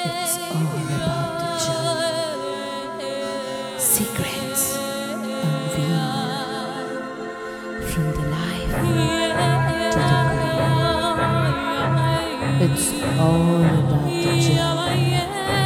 It's all about the journey. Secrets unveiled from the life to the grave. It's all about the journey.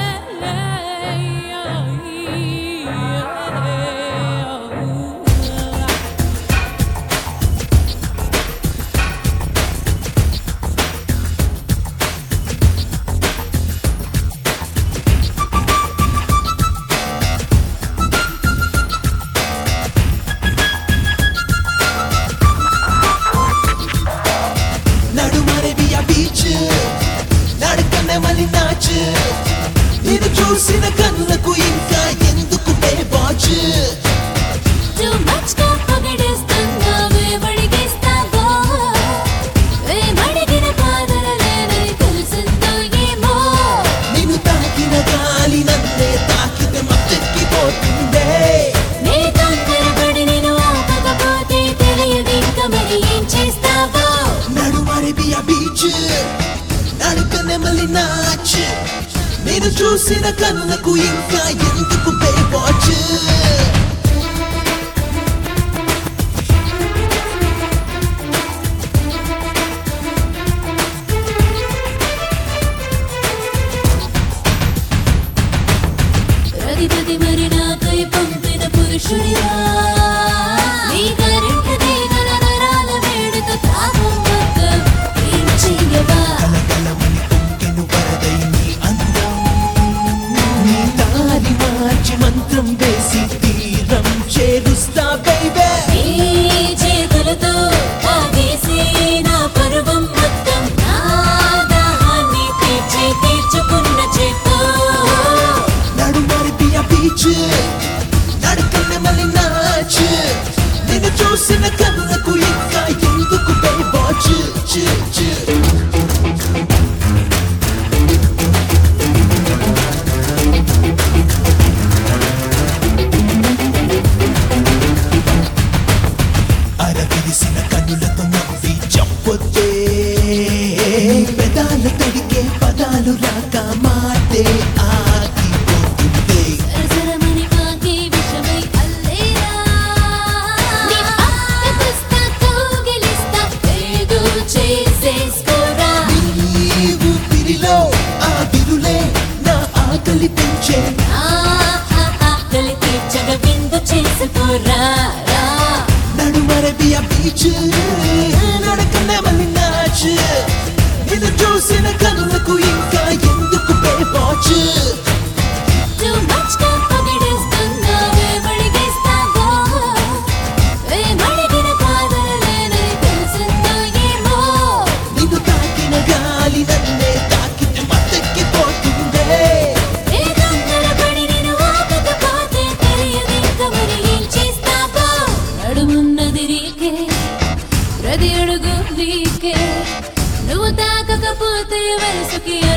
నడుమరవియ beach నడకనే మలి నాచ్ నేను చూసిన కన్నులకు ఇంకా ఎందుకు వాచ్ Too much గా పొగిడేస్తున్నావే, వడిగేస్తావా? వేమడిగిన కాదనలేనని తెలిసిందో ఏమో. నిన్ను తాకిన గాలి నన్నే తాకితే మత్తెక్కిపోతుందే నీ తొందరపడి నేను ఆపకపోతే తెలియదింక మరి ఏం చేస్తావో? నడుమరవియ బీచ్ నడకనే మలి నాచ్ నేను చూసిన కన్నులకు ఇంకా ఎందుకు వాచ్ రతిపతి మరి నాకై పంపిన పురుషుడిరా. నీ కరెంటు తీగల నరాల వేడితో తాపం మొత్తం ఏం చెయ్యవా? కలకలమని పొంగెను వరదై నీ అందం నీ దారి మార్చి మంత్రం వేసి తీరం చేరుస్తా బైబే నీ చేతులతో తాగేసి నా పరువం మొత్తం నా దాహాన్ని తీర్చి తీర్చుకున్న చేత్తో నడుమరిపియ బీచ్ నడకన్న మళ్ళీ నాచ్ నిన్ను చూసిన కన్నులకు ఇంకా ఎందుకు బైబాచ్ చ్ చ్ అరవిరిసిన కన్నులతో నవ్వి చంపొద్దే పెదాలు తడికే పదాలు రాక మాటే ఆగిపోతుంది సరసరమని కాకి విషమై అల్లేరా నీ పక్కకొస్తా కౌగిలిస్తా ఏదో చేసేసుకోరా నీ ఊపిరిలో ఆ విరులే నా ఆకలి పెంచే ఆహా ఆకలి తీర్చగ విందు చేసుకోరా రా. నడుమరబియ బీచ్ నడకనే మళ్ళీ నాచ్ నిన్ను చూసిన కనులకు ఇంకా ఎందుకు బేబాచ్ Too much గా పొగిడేస్తున్నావే, వడిగేస్తావా? వేమడిగిన కాదనలేనని తెలిసిందో ఏమో. నిన్ను తాకిన గాలి నన్నే తాకితే మత్తెక్కిపోతుందే ఏ తొందరపడి నేను ఆపకపోతే తెలియదింక మరి ఏం చేస్తావో? నడుమున్నది నీకే, ప్రతి అడుగు నీకే. నువ్వు తాకకపోతే వయసుకి